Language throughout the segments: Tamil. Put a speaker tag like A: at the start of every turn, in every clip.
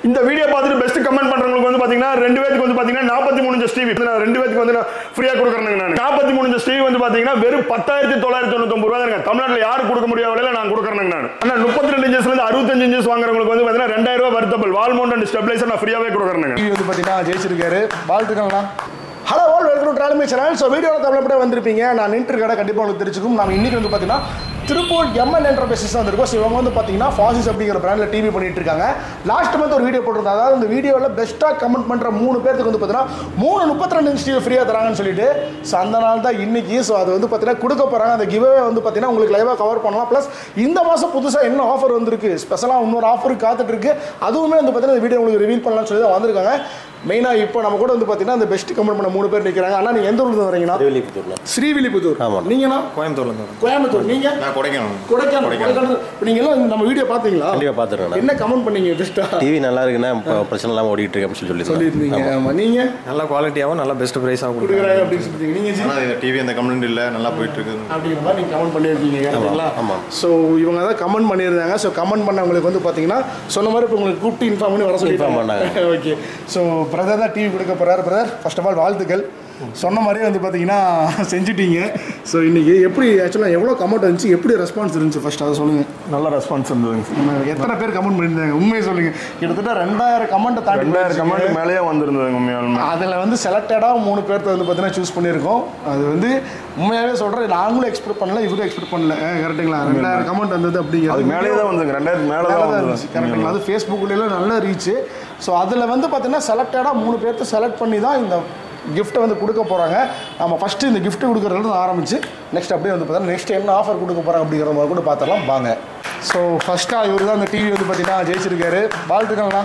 A: இந்த வீடியோ பார்த்துட்டு பெஸ்ட் கமெண்ட் பண்றவங்களுக்கு வந்து பாத்தீங்கன்னா ரெண்டு பேருக்கு வந்து பாத்தீங்கன்னா நாற்பத்தி மூணு இன்ச் டிவி நான் ரெண்டு பேருக்கு வந்து நான் ஃப்ரீயா கொடுக்குறேங்க நான் நாற்பத்தி மூணு இன்ச் டிவி வந்து பாத்தீங்கன்னா வெறும் பத்தாயிரத்தி தொள்ளாயிரத்தி தொண்ணூத்தி ரூபா தாங்க தமிழ்நாட்டில் யாரு கொடுக்க முடியாத விலையில நான் கொடுக்குறேங்க நான் ஆனா முப்பத்தி ரெண்டு இன்ச்சஸ்ல இருந்து அறுபத்தஞ்சு இன்ச்சஸ் வாங்குறவங்களுக்கு வந்து பாத்தீங்கன்னா ரெண்டாயிரம் ரூபாய் வருத்தபிள் வால் மவுண்ட் அண்ட் ஸ்டெபிளைசர் நான் ஃப்ரீயாவே கொடுக்குறேங்க
B: டிவி வந்து பார்த்தீங்கன்னா ஜெயிச்சிருக்காரு வாழ்த்துக்கங்கண்ணா ஹலோ ஆல் வெல்கம் ட்ராலமி சேனல் ஸோ வீடியோவில் தமிழப்பட வந்திருப்பீங்க நான் நின்று கடை கண்டிப்பாக உங்களுக்கு தெரிஞ்சுக்கும் நம்ம இன்னைக்கு வந்து பார்த்தீங்கன்னா திருப்பூர் எம்என் என்டர்பிரைசஸ் தான் வந்திருக்கோம் ஸோ இவங்க வந்து பார்த்தீங்கன்னா ஃபாசிஸ் அப்படிங்கிற பிராண்டில் டிவி பண்ணிட்டு இருக்காங்க லாஸ்ட் மந்த் ஒரு வீடியோ போட்டிருந்தாங்க அதாவது இந்த வீடியோவில் பெஸ்ட்டாக கமெண்ட் பண்ணுற மூணு பேருக்கு வந்து பார்த்தீங்கன்னா மூணு முப்பத்தி ரெண்டு இன்ச் டிவி ஃப்ரீயாக தராங்கன்னு சொல்லிட்டு ஸோ அந்த நாள் தான் இன்னைக்கு ஸோ அது வந்து பார்த்தீங்கன்னா கொடுக்க போகிறாங்க அந்த கிவ்வே வந்து பார்த்தீங்கன்னா உங்களுக்கு லைவாக கவர் பண்ணலாம் ப்ளஸ் இந்த மாதம் புதுசாக என்ன ஆஃபர் வந்திருக்கு ஸ்பெஷலாக இன்னொரு ஆஃபர் காத்துட்டு இருக்கு அதுவுமே வந்து பார்த்தீங்கன்னா இந்த வீடியோ உங்களுக்கு ரிவீல் பண்ணலாம்னு சொல்லி தான் வந்திருக்காங்க மெயினாக இப்போ நம்ம கூட வந்து பார்த்தீங்கன்னா அந்த பெஸ்ட் கமெண்ட் பண்ண மூணு பேர் நிற்கிறாங்க அண்ணா நீங்கள் எந்த ஊர்ல வரீங்கன்னா
C: திருவள்ளிபுத்தூர்ல
B: ஸ்ரீவில்லிபுத்தூர்
C: ஆமாம்.
B: நீங்கண்ணா
D: கோயம்புத்தூர்ல இருந்து
B: கோயம்புத்தூர் நீங்க
D: நான் கொடைக்கானல்
B: கொடைக்கானல் கொடைக்கானல் இப்போ நீங்க எல்லாம் நம்ம வீடியோ பார்த்தீங்களா
C: கண்டிப்பாக பார்த்துருக்கேன்
B: என்ன கமெண்ட் பண்ணீங்க பெஸ்ட்டா
C: டிவி நல்லா இருக்குன்னா இப்போ பிரச்சனை இல்லாமல் ஓடிட்டு இருக்கு அப்படின்னு சொல்லி
B: சொல்லியிருந்தீங்க
C: சொல்லியிருந்தேன்
B: ஆமா நீங்க
D: நல்ல குவாலிட்டியாகவும் நல்ல பெஸ்ட் ப்ரைஸாகவும்
B: கொடுக்குறாங்க அப்படின்னு சொல்லிட்டீங்க நீங்க ஜி
D: ஆனால் இந்த டிவி அந்த கம்ப்ளைண்ட் இல்லை நல்லா போயிட்டு இருக்குது
B: அப்படிங்கிற மாதிரி நீங்கள் கமெண்ட் பண்ணியிருக்கீங்க கரெக்டுங்களா
C: ஆமாம்.
B: ஸோ இவங்க தான் கமெண்ட் பண்ணியிருந்தாங்க ஸோ கமெண்ட் பண்ணவங்களுக்கு வந்து பார்த்தீங்கன்னா சொன்ன மாதிரி இப்போ உங்களுக்கு கூப்பிட்டு இன்ஃபார்ம் பண்ணி வர
C: Inform
B: சொல்லிட்டாங்க
C: பண்ணாங்க.
B: ஓகே ஸோ பிரதர் தான் டிவி கொடுக்க போகிறாரு பிரதர் ஃபர்ஸ்ட் ஆஃப் ஆல் வாழ்த்துக்கள் சொன்ன மாதிரியே வந்து பார்த்தீங்கன்னா செஞ்சுட்டீங்க ஸோ இன்னைக்கு எப்படி ஆக்சுவலாக எவ்வளோ கமெண்ட் இருந்துச்சு எப்படி ரெஸ்பான்ஸ் இருந்துச்சு ஃபர்ஸ்ட் அதை சொல்லுங்கள்
A: நல்ல ரெஸ்பான்ஸ் இருந்ததுங்க சார்
B: எத்தனை பேர் கமெண்ட் பண்ணியிருந்தாங்க உண்மையை சொல்லுங்க கிட்டத்தட்ட ரெண்டாயிரம் கமெண்ட்டை தாண்டி
A: ரெண்டாயிரம் கமெண்ட் மேலேயே வந்திருந்ததுங்க உண்மையாலுமே
B: அதில் வந்து செலக்டடாக மூணு பேர்த்த வந்து பார்த்தீங்கன்னா சூஸ் பண்ணியிருக்கோம் அது வந்து உண்மையாகவே சொல்கிறேன் நாங்களும் எக்ஸ்பெக்ட் பண்ணல இவரும் எக்ஸ்பெக்ட் பண்ணல கரெக்டுங்களா ரெண்டாயிரம் கமெண்ட் வந்தது
A: அது
B: அப்படிங்கிறது
A: மேலேயே தான் வந்துங்க ரெண்டாயிரத்து மேலே தான்
B: இருந்துச்சு கரெக்டுங்களா
A: வந்தது
B: அது ஃபேஸ்புக்லாம் நல்ல ரீச்சு ஸோ அதில் வந்து பார்த்தீங்கன்னா செலக்டடாக மூணு பேர்த்த செலக்ட் பண்ணி தான் இந்த கிஃப்ட்டை வந்து கொடுக்க போகிறாங்க நம்ம ஃபஸ்ட்டு இந்த gift கொடுக்குறதுல ஆரம்பிச்சு நெக்ஸ்ட் அப்படியே வந்து பார்த்தீங்கன்னா நெக்ஸ்ட் என்ன ஆஃபர் கொடுக்க போகிறாங்க அப்படிங்கிற மாதிரி கூட பார்த்துடலாம் வாங்க ஸோ ஃபஸ்ட்டாக இவர் தான் இந்த டிவி வந்து பார்த்தீங்கன்னா ஜெயிச்சிருக்காரு வாழ்த்துக்கள்ண்ணா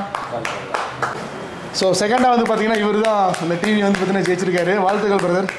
B: ஸோ செகண்டாக வந்து பார்த்தீங்கன்னா இவர் தான் அந்த டிவி வந்து பார்த்தீங்கன்னா ஜெயிச்சிருக்காரு வாழ்த்துக்கள் பிரதர்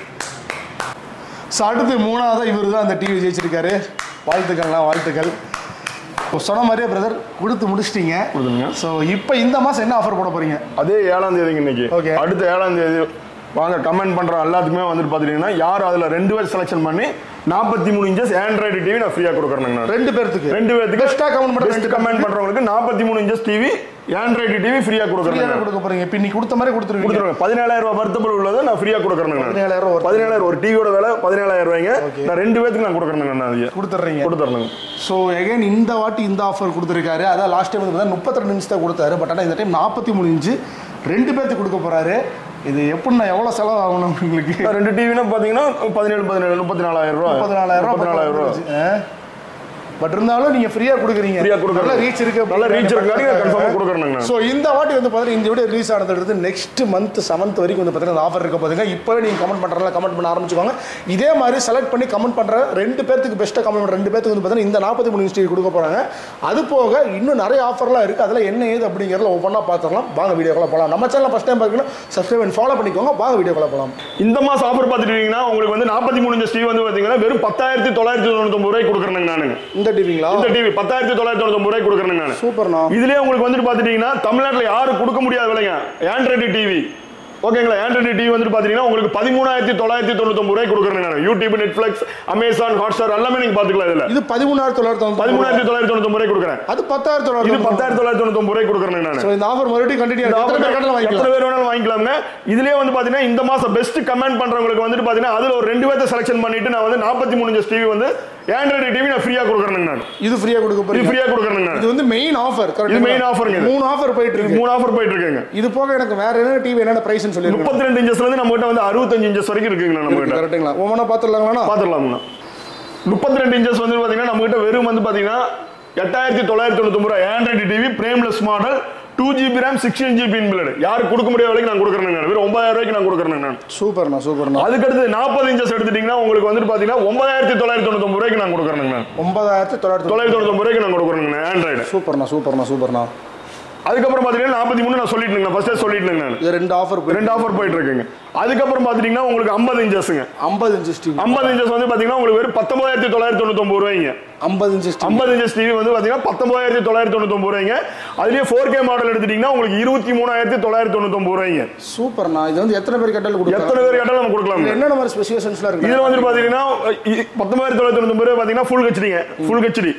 B: ஸோ அடுத்து மூணாவதாக இவர் தான் அந்த டிவி ஜெயிச்சிருக்காரு வாழ்த்துக்கள்ண்ணா வாழ்த்துக்கள் இப்போ சொன்ன மாதிரியே பிரதர் கொடுத்து முடிச்சிட்டீங்க
A: கொடுத்துருங்க.
B: ஸோ இப்போ இந்த மாதம் என்ன ஆஃபர் போட போகிறீங்க
A: அதே ஏழாம் தேதிங்க இன்னைக்கு
B: Okay.
A: அடுத்த ஏழாம் தேதி வாங்க கமெண்ட் பண்ற எல்லாத்துக்குமே வந்துட்டு பாத்துட்டீங்கன்னா யார் அதுல ரெண்டு பேர் செலக்ஷன் பண்ணி நாற்பத்தி மூணு இன்ச்சஸ் ஆண்ட்ராய்டு டிவி நான் ஃப்ரீயா கொடுக்குறேங்க நான்
B: ரெண்டு பேர்த்துக்கு
A: ரெண்டு பேருக்கு
B: Best-ஆ comment பண்ற
A: பெஸ்ட்
B: ரெண்டு
A: கமெண்ட் பண்றவங்களுக்கு நாற்பத்தி மூணு இன்ச்சஸ் டிவி ஆண்ட்ராய்டு டிவி ஃப்ரீயா
B: ஃப்ரீயாக
A: கொடுக்குறேன்
B: கொடுக்க போகிறீங்க இப்போ நீ கொடுத்த மாதிரி கொடுத்துருவீங்க
A: கொடுத்துருவேன் பதினேழாயிரம் ரூபாய் வருத்தப்பட உள்ளதை நான் ஃப்ரீயா கொடுக்குறேன்
B: பதினேழாயிரம் ரூபாய் worth.
A: பதினேழாயிரம் ஒரு டிவியோட விலை பதினேழாயிரம் ரூபாய்ங்க நான் ரெண்டு பேருக்கு நான் கொடுக்குறேங்க நான் அதையே
B: கொடுத்துட்றீங்க
A: கொடுத்துறேங்க
B: ஸோ எகைன் இந்த வாட்டி இந்த ஆஃபர் கொடுத்துருக்காரு அதான் லாஸ்ட் டைம் வந்து பார்த்தா முப்பத்தி ரெண்டு இன்ச் தான் கொடுத்தாரு பட் ஆனால் இந்த டைம் நாற்பத்தி மூணு இன்ச்சு ரெண்டு பேர்த்துக்கு கொடுக்க போகிறாரு இது எப்படின்னா எவ்வளோ செலவு ஆகணும் உங்களுக்கு
A: ரெண்டு டிவினா பாத்தீங்கன்னா பதினேழு பதினேழு முப்பத்தி நாலாயிரம் ரூபாய்
B: முப்பத்தி நாலாயிரம்
A: முப்பத்தி நாலாயிரம் ரூபாய்
B: பட் இருந்தாலும் நீங்க ஃப்ரீயா கொடுக்குறீங்க
A: Free ஆ கொடுக்குறோம்.
B: நல்ல ரீச் இருக்கு
A: நல்ல reach இருக்காடி நான் confirm ஆ கொடுக்குறேங்க நான்.
B: ஸோ இந்த வாட்டி வந்து பார்த்தீங்கன்னா இந்த வீடியோ ரிலீஸ் ஆனது நெக்ஸ்ட் மந்த் செவன்த் வரைக்கும் வந்து பார்த்தீங்கன்னா ஆஃபர் இருக்க போதுங்க இப்போவே நீங்கள் கமெண்ட் பண்ணுறதுல கமெண்ட் பண்ண ஆரம்பிச்சுக்கோங்க இதே மாதிரி செலக்ட் பண்ணி கமெண்ட் பண்ணுற ரெண்டு பேர்த்துக்கு பெஸ்ட்டாக கமெண்ட் பண்ணுற ரெண்டு பேர்த்துக்கு வந்து பார்த்தீங்கன்னா இந்த நாற்பத்தி மூணு இன்ஸ்டி கொடுக்க போகிறாங்க அது போக இன்னும் நிறைய ஆஃபர்லாம் இருக்குது அதில் என்ன ஏது அப்படிங்கிறத ஒவ்வொன்றா பார்த்துடலாம் வாங்க வீடியோக்குள்ள போகலாம் நம்ம சேனல் ஃபஸ்ட் டைம் பார்க்கணும் சப்ஸ்கிரைப் பண்ணி ஃபாலோ பண்ணிக்கோங்க வாங்க வீடியோக்குள்ள போகலாம்
A: இந்த மாசம் ஆஃபர் பார்த்துட்டீங்கன்னா உங்களுக்கு வந்து நாற்பத்தி மூணு இன்ச் டிவி வந்து பாத்தீங்கன்னா வெறும் பத்தாயிரத்தி தொள்ளாயிரத்தி தொண்ணூத்தொம்பது ரூபாய் கொடுக்குறேங்க நானுங்க
B: இந்த டிவிங்களா
A: இந்த டிவி பத்தாயிரத்தி தொள்ளாயிரத்தி தொண்ணூத்தொம்பது ரூபாய் கொடுக்குறேங்க நான்
B: சூப்பர்ண்ணா
A: இதுலயே உங்களுக்கு வந்துட்டு பாத்துட்டீங்கன்னா தமிழ்நாட்டில் யாரும் கொடுக்க முடியாத விலைங்க ஆண்ட்ராய்டு டிவி ஓகேங்களா ஆண்ட்ராய்டு டிவி வந்துட்டு பாத்தீங்கன்னா உங்களுக்கு பதிமூணாயிரத்தி தொள்ளாயிரத்தி தொண்ணூத்தொம்பது ரூபாய் கொடுக்குறேன் நான் யூடியூப் நெட்ஃபிளிக்ஸ் அமேசான் ஹாட்ஸ்டார் எல்லாமே நீங்க பாத்துக்கலாம் இதுல
B: இது பதிமூணாயிரத்தி தொள்ளாயிரத்தி
A: பதிமூணாயிரத்தி தொள்ளாயிரத்தி தொண்ணூத்தொம்பது ரூபாய் கொடுக்குறேன்
B: அது பத்தாயிரத்தி
A: இது
B: தொள்ளாயிரத்தி
A: பத்தாயிரத்தி தொள்ளாயிரத்தி தொண்ணூத்தொம்பது ரூபாய் கொடுக்குறேன் நான்
B: ஸோ இந்த ஆஃபர் மறுபடியும் கண்டினியூ
A: இந்த
B: எத்தனை பேர் கடலை
A: offer
B: வாங்கிக்கலாம்
A: எத்தனை பேர் வேணாலும் வாங்கிக்கலாம்ங்க இதுலயே வந்து பாத்தீங்கன்னா இந்த மாசம் பெஸ்ட் கமெண்ட் பண்றவங்களுக்கு வந்துட்டு பாத்தீங்கன்னா அதுல ஒரு ரெண்டு பேர்த்த செலக்ஷன் பண்ணிட்டு நான் வந்து நாற்பத்தி மூணு இன்ச் டிவி வந்து ஆண்ட்ராய்டு டிவி நான் ஃப்ரீயா கொடுக்குறேங்க நான்
B: இது ஃப்ரீயா கொடுக்க
A: இது
B: போறீங்க
A: ஃப்ரீயா கொடுக்குறேங்க நான்
B: இது வந்து மெயின் ஆஃபர்
A: இது main offer ங்க இது.
B: மூணு ஆஃபர் போயிட்டு
A: இதுக்கு
B: இருக்கு
A: மூணு ஆஃபர் போயிட்டு இருக்குங்க
B: இது போக எனக்கு வேற என்ன டிவி என்னென்ன பிரைஸ்னு சொல்லிருக்கேன்
A: முப்பத்தி ரெண்டு இன்ச்சஸ்ல இருந்து நம்ம கிட்ட வந்து அறுபத்தஞ்சு இன்ச்சஸ் வரைக்கும் இருக்குங்களா நம்ம கிட்ட
B: கரெக்ட்டுங்களா ஒவ்வொன்றா பார்த்துடலாங்களா
A: பாத்துடலாம்ண்ணா முப்பத்தி ரெண்டு இன்ச்சஸ் வந்து பாத்தீங்கன்னா நம்ம கிட்ட வெறும் வந்து பாத்தீங்கன்னா எட்டாயிரத்தி தொள்ளாயிரத்தி தொண்ணூத்தி ரூபாய் Android TV frameless model two GB RAM sixteen GB inbuilt யாருக்கு கொடுக்க முடியாத வரைக்கும் நான் கொடுக்குறேன் நான் வெறும் ஒன்பதாயிரம் ரூபாய்க்கு நான் கொடுக்குறேன் நான்
B: சூப்பர்ண்ணா சூப்பர்ண்ணா
A: அதுக்கடுத்து நாற்பது இன்ச்சஸ் எடுத்துட்டீங்கன்னா உங்களுக்கு வந்துட்டு பாத்தீங்கன்னா ஒன்பதாயிரத்தி தொள்ளாயிரத்தி தொண்ணூத்தி ரூபாய்க்கு நான் கொடுக்குறேன் நான்
B: ஒன்பதாயிரத்தி தொள்ளாயிரத்தி
A: தொள்ளாயிரத்தி தொண்ணூத்தி ரூபாய்க்கு நான் கொடுக்குறேங்க ஆண்ட்ராய்டு
B: சூப்பர்ண்ணா சூப்பர்ண்ணா சூப்பர்ண்ணா
A: அதுக்கப்புறம் பாத்தீங்கன்னா நாற்பத்தி மூணு நான் சொல்லிட்டு ஃபர்ஸ்டே சொல்லிட்டு நான்
B: இது ரெண்டு ஆஃபர்
A: ரெண்டு ஆஃபர் போயிட்டு இருக்குங்க அதுக்கப்புறம் பாத்தீங்கன்னா உங்களுக்கு ஐம்பது இன்ச்சஸ்ங்க
B: ஐம்பது இன்ச்சஸ் டிவி
A: ஐம்பது இன்ச்சஸ் வந்து பாத்தீங்கன்னா உங்களுக்கு வெறும் பத்தொன்பதாயிரத்தி தொள்ளாயிரத்தி தொண்ணூத்தி ரூபாய்ங்க
B: ஐம்பது இன்ச்சஸ் டிவி
A: ஐம்பது இன்ச்சஸ் டிவி வந்து பாத்தீங்கன்னா பத்தொன்பதாயிரத்தி தொள்ளாயிரத்தி தொண்ணூத்தி ரூபாய்ங்க அதுலயே ஃபோர் கே மாடல் எடுத்துட்டீங்கன்னா உங்களுக்கு இருபத்தி மூணாயிரத்தி தொள்ளாயிரத்தி தொண்ணூத்தி ரூபாய்ங்க
B: சூப்பர்ண்ணா இது வந்து எத்தனை பேர் கேட்டாலும் கொடுக்கலாம்
A: எத்தனை பேர் கேட்டாலும் நம்ம கொடுக்கலாம்
B: என்னென்ன மாதிரி ஸ்பெசிஃபிகேஷன்ஸ்லாம் இருக்கு
A: இதுல வந்து பாத்தீங்கன்னா இ- பத்தொன்பதாயிரத்தி தொள்ளாயிரத்தி தொண்ணூத்தி ரூபாய் பாத்தீங்கன்னா ஃபுல் ஹெச்டிங்க ஃபுல் ஹெச்டி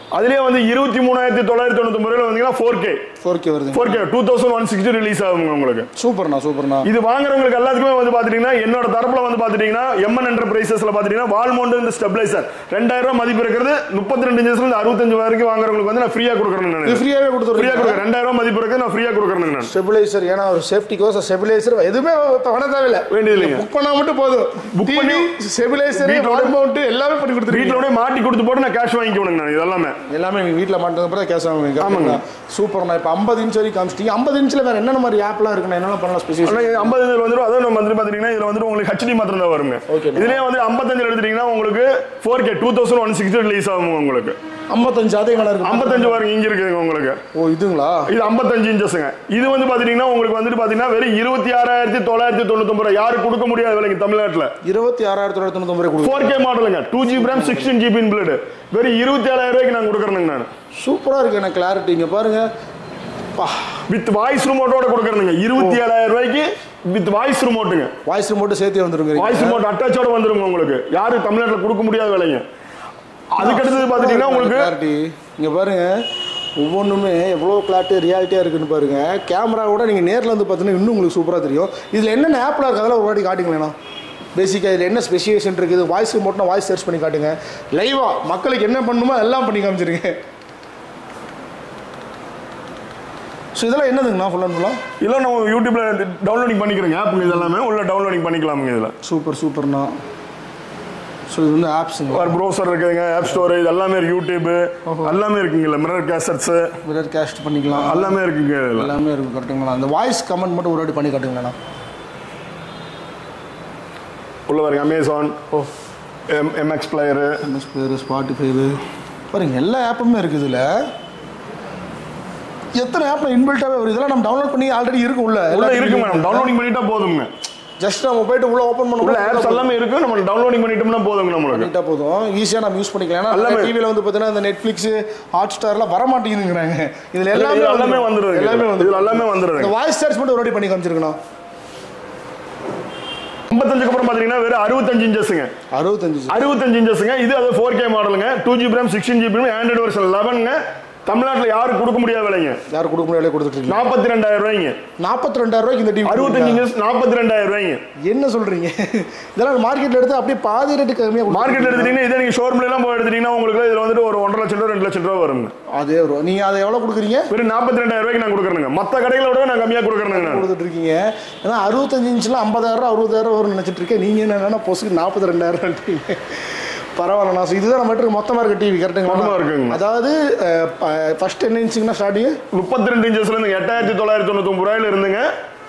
A: அதுலயே வந்து இருபத்தி மூணாயிரத்தி தொள்ளாயிரத்தி தொண்ணூத்தி ரூபாயில வந்தீங்கன்னா ஃபோர் கே
B: ஃபோர் கே வருது
A: four K two thousand one sixty release ஆகுங்க உங்களுக்கு
B: சூப்பர்ண்ணா சூப்பர்ண்ணா
A: இது வாங்குறவங்களுக்கு எல்லாத்துக்குமே வந்து பாத்துட்டீங்கன்னா என்னோட தரப்புல வந்து பாத்துட்டீங்கன்னா எம்என் என்டர்பிரைசஸ்ல பாத்துட்டீங்கன்னா வால்மோண்ட் இந்த ஸ்டெபிளைசர் ரெண்டாயிரம் ரூபாய் மதிப்பு இருக்கிறது முப்பத்தி ரெண்டு இன்ச்சஸ்ல இருந்து அறுபத்தஞ்சு வரைக்கும் வாங்குறவங்களுக்கு வந்து நான் ஃப்ரீயா கொடுக்குறேன்
B: இது
A: நான்
B: ஃப்ரீயாவே
A: ஃப்ரீயா
B: கொடுத்துருக்கீங்க
A: கொடுக்குறேன் ரெண்டாயிரம் ரூபாய் மதிப்பு இருக்கிறது நான் ஃப்ரீயா கொடுக்குறேன் நான்
B: ஸ்டெபிளைசர் ஏன்னா ஒரு சேஃப்டிக்கோ ஸ்டெபிளைசர் எதுவுமே இப்ப பண்ண தேவையில்ல
A: வேண்டியது இல்லைங்க.
B: புக் பண்ணா மட்டும் போதும்
A: Book
B: புக் பண்ணி
A: பண்ணி
B: ஸ்டெபிளைசர்
A: வீட்டோட-
B: வால் மவுண்ட் எல்லாமே பண்ணி கொடுத்துருக்கீங்க
A: வீட்டிலோட மாட்டி கொடுத்து போட்டு நான் கேஷ் வாங்கிக்கணுங்க நான் இதெல்லாமே
B: எல்லாமே எங்க வீட்டில் மாட்டது அப்புறம் கேஷ் ஆகுங்க
A: ஆமாங்க.
B: சூப்பர்ண்ணா இப்போ ஐம்பது இன்ச் வரைக்கும் காமிச்சிட்டீங்க ஐம்பது இன்ச்சில் வேற என்னென்ன மாதிரி ஆப்லாம் இருக்குண்ணா என்னென்ன பண்ணலாம் ஸ்பெசிஃபிக்
A: ஆனா இது 50 இதில் வந்துடும் அதுவும் நம்ம வந்து பாத்தீங்கன்னா இதுல வந்து உங்களுக்கு ஹெச்டி மாத்திரம் தான் வருங்க
B: Okay.
A: இதுலயே வந்து 55 எடுத்துட்டீங்கன்னா உங்களுக்கு four K two thousand one sixty release ஆகும் உங்களுக்கு
B: ஐம்பத்தஞ்சு அது எங்கே இருக்கு
A: 55 வரைக்கும் இங்க இருக்குங்க உங்களுக்கு
B: ஓ இதுங்களா
A: இது 55 இன்ச்சஸ்ங்க இது வந்து பாத்தீங்கன்னா உங்களுக்கு வந்துட்டு பாத்தீங்கன்னா வெறும் இருபத்தி ஆறாயிரத்தி தொள்ளாயிரத்தி தொண்ணூத்தி ரூபாய் யாரும் கொடுக்க முடியாது விலைங்க தமிழ்நாட்டுல
B: இருபத்தி ஆறாயிரத்தி தொள்ளாயிரத்தி தொண்ணூத்தி கொடுக்கும்
A: ஃபோர் கே மாடலுங்க two GB RAM sixteen GB built வெறும் இருபத்தி ஏழாயிரம் ரூபாய்க்கு நான் கொடுக்குறேங்க நான்
B: சூப்பராக இருக்கு எனக்கு கிளாரிட்டி இங்கே பாருங்க பா
A: வித் வாய்ஸ் ரிமோட்டோட கொடுக்குறேங்க இருபத்தி ஏழாயிரம் ரூபாய்க்கு வித் வாய்ஸ் ரிமோட்டுங்க
B: வாய்ஸ் ரிமோட்டு சேர்த்து வந்துருங்க
A: வாய்ஸ் ரிமோட் அட்டாச்சோட வந்துருங்க உங்களுக்கு யாரும் தமிழ்நாட்டுல கொடுக்க முடியாத விலைங்க அதுக்கடுத்தது பாத்துட்டீங்கன்னா உங்களுக்கு
B: கிளாரிட்டி இங்கே பாருங்க ஒவ்வொன்றுமே எவ்வளோ கிளாரிட்டி ரியாலிட்டியாக இருக்குன்னு பாருங்க கேமரா கூட நீங்கள் நேரில் வந்து பார்த்தீங்கன்னா இன்னும் உங்களுக்கு சூப்பராக தெரியும் இதில் என்னென்ன ஆப்லாம் இருக்குது அதெல்லாம் ஒரு வாட்டி காட்டுங்களேண்ணா பேசிக்காக இதில் என்ன ஸ்பெசிஃபிகேஷன் இருக்குது வாய்ஸ் ரிமோட்னா வாய்ஸ் சர்ச் பண்ணி காட்டுங்க லைவாக மக்களுக்கு என்ன பண்ணணுமோ எல்லாம் பண்ணி காமிச்சிருங்க ஸோ இதெல்லாம் என்னதுங்கண்ணா ஃபுல் அண்ட் ஃபுல்லாக
A: இதெல்லாம் நம்ம யூடியூப்ல டவுன்லோடிங் பண்ணிக்கிறோங்க ஆப்புங்க இதெல்லாமே உள்ள டவுன்லோடிங் பண்ணிக்கலாமுங்க இதுல
B: சூப்பர் சூப்பர்ண்ணா ஸோ இது வந்து ஆப்ஸுங்க
A: ஒரு ப்ரௌசர் இருக்குதுங்க ஆப் ஸ்டோர் இது எல்லாமே இருக்கு யூடியூப் எல்லாமே இருக்குங்கல்ல மிரர் கேசட்ஸ்
B: மிரர் கேஸ்ட் பண்ணிக்கலாம்
A: எல்லாமே இருக்குங்க இதுல
B: எல்லாமே இருக்கும் கரெக்டுங்களா அந்த வாய்ஸ் கமெண்ட் மட்டும் ஒரு வாட்டி பண்ணி காட்டுங்களேண்ணா
A: உள்ள பாருங்க Amazon M MX player
B: MS player ஸ்பாட்டிஃபைவு பாருங்க எல்லா ஆப்புமே இருக்குது இதில் எத்தனை ஆப்பில் இன்பில்ட்டாகவே வரும் இதெல்லாம் நம்ம டவுன்லோட் பண்ணி ஆல்ரெடி இருக்கும் உள்ள
A: உள்ள இருக்கு மேடம் டவுன்லோடிங் பண்ணிட்டா போதுங்க
B: ஜஸ்ட் நம்ம போயிட்டு உள்ள ஓப்பன்
A: உள்ள
B: பண்ண
A: ஆப்ஸ் எல்லாமே இருக்கு நம்ம டவுன்லோடிங் பண்ணிட்டோம்னா போதுங்க நம்மளுக்கு
B: பண்ணிட்டா போதும் ஈஸியாக நம்ம யூஸ் பண்ணிக்கலாம் ஏன்னா
A: எல்லாமே.
B: டிவியில் வந்து பார்த்தீங்கன்னா இந்த நெட்ஃப்ளிக்ஸ் ஹாட் ஸ்டார்லாம் வர மாட்டேங்குதுங்கிறாங்க இதில் எல்லாமே
A: இது எல்லாமே வந்துருது
B: எல்லாமே வந்து
A: இது எல்லாமே
B: இந்த
A: வந்துருது
B: வாய்ஸ் சார்ஜ் மட்டும் ஒரு வாட்டி பண்ணி காமிச்சிருக்கணும்
A: ஐம்பத்தஞ்சுக்கு அப்புறம் பாத்தீங்கன்னா வெறும் அறுபத்தஞ்சு இன்ச்சஸ்ங்க
B: அறுபத்தஞ்சு
A: அறுபத்தஞ்சு இன்ச்சஸ்ங்க இது அது ஃபோர் கே மாடலுங்க two GB RAM sixteen GB Android version லெவனுங்க தமிழ்நாட்டில் யாரும் கொடுக்க முடியாத விலைங்க
B: யார் கொடுக்க முடியாது கொடுத்துட்டு இருக்கீங்க
A: நாற்பத்தி ரெண்டாயிரம் ரூபாய்ங்க
B: நாற்பத்தி ரெண்டாயிரம் ரூபாய்க்கு இந்த டிவி
A: அறுபத்தஞ்சு இன்ச்சஸ் நாற்பத்தி ரெண்டாயிரம் ரூபாய்ங்க
B: என்ன சொல்றீங்க இதெல்லாம் மார்க்கெட்ல எடுத்து அப்படியே பாதி ரேட்டு கம்மியாக
A: மார்க்கெட் எடுத்துட்டீங்கன்னா இதே நீங்க ஷோரூம்ல எல்லாம் போய் எடுத்துட்டீங்கன்னா உங்களுக்கு இதுல வந்துட்டு ஒரு ஒன்றரை லட்சம் ரூபா ரெண்டு லட்சம் ரூபா வருங்க
B: அதே வரும் நீங்க அதை எவ்வளவு கொடுக்குறீங்க
A: வெறும் நாற்பத்தி ரெண்டாயிரம் ரூபாய்க்கு நான் கொடுக்குறேங்க மற்ற கடைகளை விட நான் கம்மியா கொடுக்குறேங்க நான்
B: கொடுத்துட்டு இருக்கீங்க ஏன்னா அறுபத்தஞ்சு இன்ச்லாம் ஐம்பதாயிரம் அறுபதாயிரம் வரும்னு நினைச்சிட்டு இருக்கேன் நீங்க என்னன்னா பொசுக்கு நாற்பத்தி ரெண்டாயிரம் பரவாயில்லண்ணா ஸோ இதுதான் நம்ம மொத்தமாக இருக்க டிவி
A: மொத்தமா
B: கரெக்டுங்களா
A: இருக்குங்க.
B: அதாவது ஃபர்ஸ்ட் என்ன இன்ச்சுங்கன்னா ஸ்டார்டிங்
A: முப்பத்தி ரெண்டு இன்ச்சஸ்ல இருந்து எட்டாயிரத்தி தொள்ளாயிரத்தி தொண்ணூத்தி ஒன்பது ரூபாயில இருந்துங்க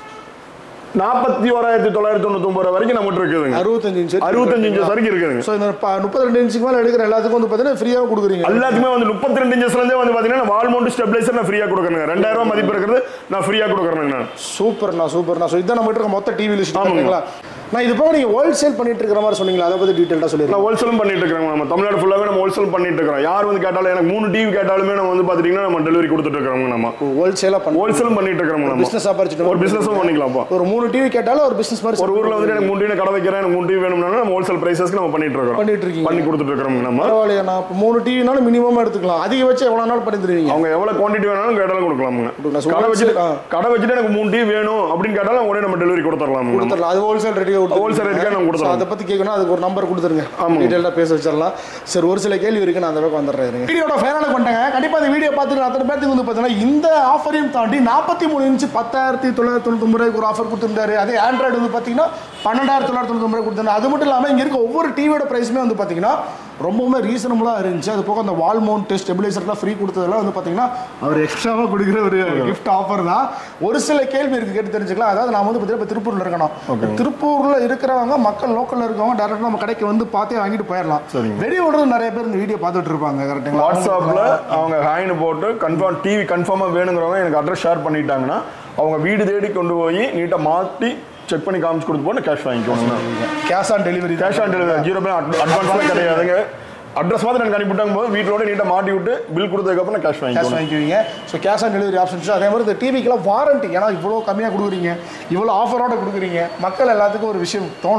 A: நாற்பத்தி ஓராயிரத்தி தொள்ளாயிரத்தி தொண்ணூத்தி ஒன்பது ரூபாய் வரைக்கும் நம்மகிட்ட இருக்குதுங்க
B: அறுபத்தஞ்சு இன்ச்சு
A: அறுபத்தஞ்சு இன்ச்சஸ் வரைக்கும் இருக்குதுங்க
B: ஸோ இந்த முப்பத்தி ரெண்டு இன்ச்சுக்கு மேலே எடுக்கிற எல்லாத்துக்கும் வந்து பார்த்தீங்கன்னா ஃப்ரீயாக கொடுக்குறீங்க
A: எல்லாத்துக்குமே வந்து முப்பத்தி ரெண்டு இன்ச்சஸ்ல இருந்தே வந்து பாத்தீங்கன்னா வால்மௌண்ட் ஸ்டெபிளைசர் நான் ஃப்ரீயா கொடுக்குறேங்க ரெண்டாயிரம் ரூபாய் மதிப்பு இருக்கிறது நான் ஃப்ரீயா கொடுக்குறேங்க நான்
B: சூப்பர்ண்ணா சூப்பர்ண்ணா ஸோ இதான் நம்ம இருக்க மொத்த டிவி லிஸ்ட்
A: ஆமாங்க.
B: பண்ணுங்களா நான் இது போக நீங்கள் ஹோல்சேல் பண்ணிட்டு இருக்கிற மாதிரி சொன்னீங்களா அதை பற்றி டீட்டெயிலாக சொல்லிடுறேன்
A: நான் ஹோல்சேலும் பண்ணிட்டு இருக்கிறோம் நம்ம தமிழ்நாடு ஃபுல்லாவே நம்ம ஹோல்சேல் பண்ணிட்டு இருக்கிறோம் யார் வந்து கேட்டாலும் எனக்கு மூணு டிவி கேட்டாலுமே நம்ம வந்து பாத்தீங்கன்னா நம்ம டெலிவரி கொடுத்துட்டு இருக்கிறோம் நம்ம
B: ஹோல்சேலாக பண்ணி
A: ஹோல்சேலும் பண்ணிட்டு இருக்கிறோம் நம்ம
B: பிஸ்னஸ் ஆப்பர்ச்சுனிட்டி
A: ஒரு பிசினஸும் பண்ணிக்கலாம்ப்பா
B: ஒரு மூணு டிவி கேட்டாலும் ஒரு பிசினஸ் மாதிரி
A: ஒரு ஊர்ல வந்துட்டு எனக்கு மூணு டிவி கடை வைக்கிறேன் எனக்கு மூணு டிவி வேணும்னா நம்ம ஹோல்சேல் பிரைசஸ்க்கு நம்ம பண்ணிட்டு இருக்கோம்
B: பண்ணிட்டு இருக்கீங்க.
A: பண்ணி கொடுத்துட்டு இருக்கிறோம் நம்ம
B: பரவாயில்லையா இப்போ மூணு டிவினாலும் மினிமமாக எடுத்துக்கலாம் அதிகபட்சம் எவ்வளோ நாள் பண்ணி தருவீங்க
A: அவங்க எவ்வளவு குவான்டிட்டி வேணாலும் கேட்டாலும் கொடுக்கலாமுங்க
B: கொடுக்கலாம். So,
A: கடை வச்சுட்டு
B: ஆ.
A: கடை வச்சுட்டு எனக்கு மூணு டிவி வேணும் அப்படின்னு கேட்டாலும் உடனே நம்ம டெலிவரி கொடுத்துடலாம்
B: கொடுத்துடலாம் அது ஹோல்சேல் ரேட்டுக்கு
A: Wholesale rate க்கு நம்ம கொடுத்துடலாம்.
B: அதை பற்றி கேட்கணும் அதுக்கு ஒரு நம்பர் கொடுத்துருங்க
A: ஆமாங்க.
B: டீட்டெயிலாக பேச வச்சிடலாம் சரி ஒரு சில கேள்வி இருக்கு நான் அந்த பக்கம் வந்துடுறேன் வீடியோட ஃபைனலுக்கு பண்ணிட்டாங்க கண்டிப்பாக இந்த வீடியோ பார்த்துட்டு அத்தனை பேருக்கு வந்து பார்த்தீங்கன்னா இந்த ஆஃபரையும் தாண்டி நாற்பத்தி மூணு இன்ச்சு பத்தாயிரத்தி தொள்ளாயிரத்தி தொண்ணூத்தொம்பது ரூபாய்க்கு ஒரு ஆஃபர் கொடுத்துருந்தாரு அதே ஆண்ட்ராய்டு வந்து பார்த்தீங்கன்னா பன்னெண்டாயிரத்தி தொள்ளாயிரத்தி தொண்ணூத்தொம்பது ரூபாய் கொடுத்தாரு அது மட்டும் இல்லாமல் இங்கே இருக்க ஒவ்வொரு டிவியோட ப்ரைஸுமே வந்து பார்த்தீங்கன்னா ரொம்பவுமே ரீசனபுளாக இருந்துச்சு அது போக அந்த வால் மவுண்ட் ஸ்டெபிலைசர்லாம் ஃப்ரீ கொடுத்ததெல்லாம் வந்து பார்த்தீங்கன்னா அவர் எக்ஸ்ட்ராவாக கொடுக்குற ஒரு கிஃப்ட் ஆஃபர் தான் ஒரு சில கேள்வி இருக்கு கேட்டு தெரிஞ்சுக்கலாம் அதாவது நான் வந்து பார்த்தீங்கன்னா இப்போ திருப்பூரில் இருக்கணும் திருப்பூரில் இருக்கிறவங்க மக்கள் லோக்கலில் இருக்கவங்க டேரெக்டாக நம்ம கடைக்கு வந்து பார்த்தே வாங்கிட்டு போயிடலாம்
A: சரிங்க.
B: வெளியூரில் நிறைய பேர் இந்த வீடியோ பார்த்துட்டு இருப்பாங்க கரெக்டுங்களா
A: வாட்ஸ்அப்ல அவங்க ஹாய்னு போட்டு கன்ஃபார்ம் டிவி கன்ஃபார்மா வேணுங்கிறவங்க எனக்கு அட்ரஸ் ஷேர் பண்ணிட்டாங்கன்னா அவங்க வீடு தேடி கொண்டு போய் நீட்டா மாட்டி செக் பண்ணி காமிச்சு கொடுத்து போட்டு கேஷ் வாங்கிக்கோங்க
B: cash on delivery
A: cash on delivery zero pay அட்வான்ஸ்லாம் கிடையாதுங்க அட்ரஸ் மாதிரி எனக்கு அனுப்பிட்டாங்க போது வீட்டோட நீட்டா மாட்டி விட்டு பில் கொடுத்ததுக்கப்புறம் கேஷ்
B: கேஷ்
A: வாங்கிக்கோங்க
B: வாங்கிக்குவீங்க so cash on delivery options அதே மாதிரி இந்த டிவிக்கெல்லாம் வாரண்டி ஏன்னா இவ்வளோ கம்மியாக கொடுக்குறீங்க இவ்வளோ ஆஃபரோட கொடுக்குறீங்க மக்கள் எல்லாத்துக்கும் ஒரு விஷயம் தோணும்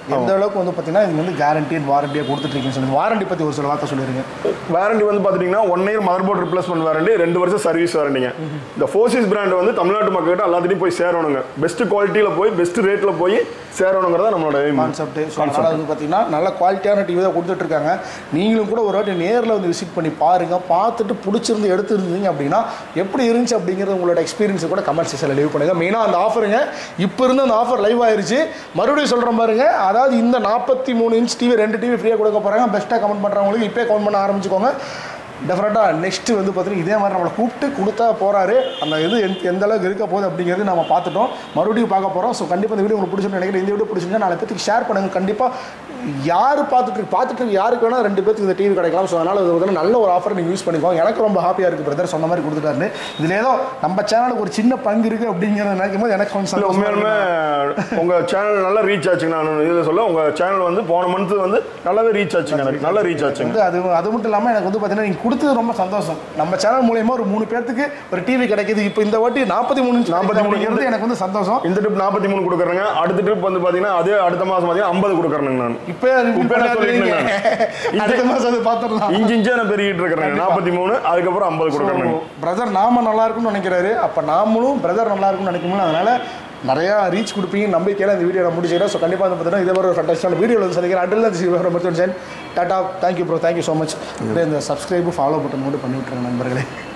B: எந்த அளவுக்கு வந்து பார்த்தீங்கன்னா இது வந்து கேரண்டி அண்ட் வாரண்டியாக கொடுத்துட்ருக்கீங்கன்னு சொல்லி வாரண்டி பற்றி ஒரு சில வார்த்தை சொல்லிடுங்க
A: வாரண்டி வந்து பாத்துட்டீங்கன்னா one year motherboard replacement warranty ரெண்டு வருஷம் சர்வீஸ் வாரண்டிங்க இந்த ஃபோர்சிஸ் பிராண்ட் வந்து தமிழ்நாட்டு மக்கள்கிட்ட எல்லாத்துட்டையும் போய் சேரணுங்க பெஸ்ட் குவாலிட்டியில போய் பெஸ்ட் ரேட்ல போய் சேரணுங்கிறத நம்மளோட aim.
B: கான்செப்ட் ஸோ அதனால் வந்து பார்த்தீங்கன்னா நல்ல குவாலிட்டியான டிவி தான் கொடுத்துட்ருக்காங்க நீங்களும் கூட ஒரு வாட்டி நேரில் வந்து விசிட் பண்ணி பாருங்கள் பார்த்துட்டு பிடிச்சிருந்து எடுத்துருந்தீங்க அப்படின்னா எப்படி இருந்துச்சு அப்படிங்கிறது உங்களோட எக்ஸ்பீரியன்ஸ் கூட கமெண்ட் செக்ஷனில் லீவ் பண்ணுங்க மெயினாக அந்த ஆஃபருங்க இப்போ இருந்து அந்த ஆஃபர் லைவ் ஆயிருச்சு மறுபடியும் சொல்கிறேன் பாருங்க அதாவது இந்த நாற்பத்தி மூணு இன்ச் டிவி ரெண்டு டிவி ஃப்ரீயாக கொடுக்க போகிறாங்க பெஸ்ட்டாக கமெண்ட் பண்ணுறவங்களுக்கு இப்போ கமெண்ட் பண்ண ஆரம்பிச்சுக்கோங்க டெஃபினட்டாக நெக்ஸ்ட் வந்து பார்த்தீங்கன்னா இதே மாதிரி நம்மளை கூப்பிட்டு கொடுத்தா போறாரு அந்த இது எந்த எந்த அளவுக்கு இருக்க போகுது அப்படிங்கிறது நம்ம பார்த்துட்டோம் மறுபடியும் பார்க்க போகிறோம் ஸோ கண்டிப்பாக இந்த வீடியோ உங்களுக்கு பிடிச்சிருந்து நினைக்கிறேன் இந்த வீடியோ பிடிச்சிருந்தா நாலு பேருக்கு ஷேர் பண்ணுங்க கண்டிப்பாக யார் பார்த்துட்டு இருக்கு- பார்த்துட்டு இருக்கு யாருக்கு வேணால் ரெண்டு பேருக்கு இந்த டிவி கிடைக்கலாம் ஸோ அதனால் இது வந்து நல்ல ஒரு ஆஃபர் நீங்கள் யூஸ் பண்ணிக்கோங்க எனக்கு ரொம்ப ஹாப்பியாக இருக்குது பிரதர் சொன்ன மாதிரி கொடுத்துட்டாரு இதில் ஏதோ நம்ம சேனலுக்கு ஒரு சின்ன பங்கு இருக்குது அப்படிங்கிறத நினைக்கும் போது எனக்கு கொஞ்சம்
A: இல்ல
B: சந்தோஷமா
A: உண்மையாலுமே
B: இருக்கு.
A: உங்க சேனல் நல்லா ரீச் ஆச்சுங்க நான் இதில் சொல்ல உங்க சேனல் வந்து போன மந்த் வந்து நல்லாவே ரீச் ஆச்சுங்க எனக்கு நல்லா ரீச் ஆச்சுங்க
B: வந்து அது அது மட்டும் இல்லாமல் எனக்கு வந்து பார்த்தீங்கன்னா நீங்கள் கொடுத்தது ரொம்ப சந்தோஷம் நம்ம சேனல் மூலியமா ஒரு மூணு பேர்த்துக்கு ஒரு டிவி கிடைக்குது இப்போ இந்த வாட்டி நாற்பத்தி மூணு
A: 43
B: அப்படிங்கிறது எனக்கு வந்து சந்தோஷம்
A: இந்த ட்ரிப் நாற்பத்தி மூணு கொடுக்குறேங்க அடுத்த ட்ரிப் வந்து பாத்தீங்கன்னா அதே அடுத்த மாசம் பார்த்தீங்கன்னா ஐம்பது கொடுக்குறேங்க நான்
B: இப்போ
A: இப்ப நான் சொல்லிட்டேங்க நான்.
B: அடுத்த மாதம் அது பார்த்துடலாம்
A: இன்ச்சு இன்ச்சா நான் பெருகிட்டு இருக்கிறேன் நாற்பத்தி மூணு அதுக்கப்புறம் ஐம்பது கொடுக்குறேங்க
B: பிரதர் நாம நல்லா இருக்கும்னு நினைக்கிறாரு அப்போ நாமளும் பிரதர் நல்லா இருக்கும்னு நினைக்கணும் அதனால நிறையா ரீச் கொடுப்பீங்க நம்பிக்கையில இந்த வீடியோ நான் முடிச்சுக்கிறேன் ஸோ கண்டிப்பாக வந்து பார்த்தீங்கன்னா இதே மாதிரி ஒரு ஃபண்டாஸ்டான வீடியோ வந்து சந்திக்கிறேன் அட்டில் இந்த tata thank you bro thank you so much இந்த சப்ஸ்கிரைபு ஃபாலோ பட்டன் மட்டும் பண்ணி விட்டுருங்க நண்பர்களே